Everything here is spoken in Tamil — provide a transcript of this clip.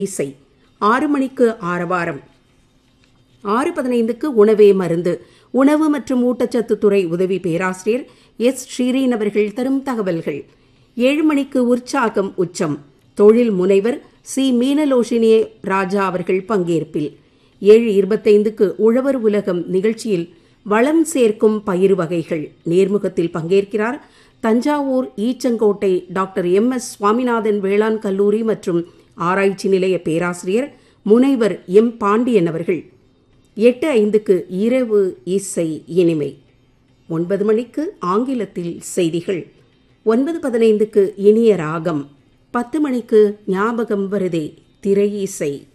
இசை ஆறு மணிக்கு ஆரவாரம் ஆறு பதினைந்துக்கு உணவே மருந்து உணவு மற்றும் ஊட்டச்சத்து துறை உதவி பேராசிரியர் எஸ் ஸ்ரீரீன் அவர்கள் தரும் தகவல்கள் ஏழு மணிக்கு உற்சாகம் உச்சம் தொழில் முனைவர் சி மீனலோஷினி ராஜா அவர்கள் பங்கேற்பில் ஏழு இருபத்தைந்துக்கு உழவர் உலகம் நிகழ்ச்சியில் வளம் சேர்க்கும் பயிர் வகைகள் நேர்முகத்தில் பங்கேற்கிறார் Thanjavur Eachangottai doctor M S Swaminathan வேளாண் கல்லூரி மற்றும் ஆராய்ச்சி நிலைய பேராசிரியர் முனைவர் எம் பாண்டியன் அவர்கள் எட்டு ஐந்துக்கு இரவு இசை இனிமை ஒன்பது மணிக்கு ஆங்கிலத்தில் செய்திகள் ஒன்பது பதினைந்துக்கு இனிய ராகம் பத்து மணிக்கு ஞாபகம் வருதே திரை இசை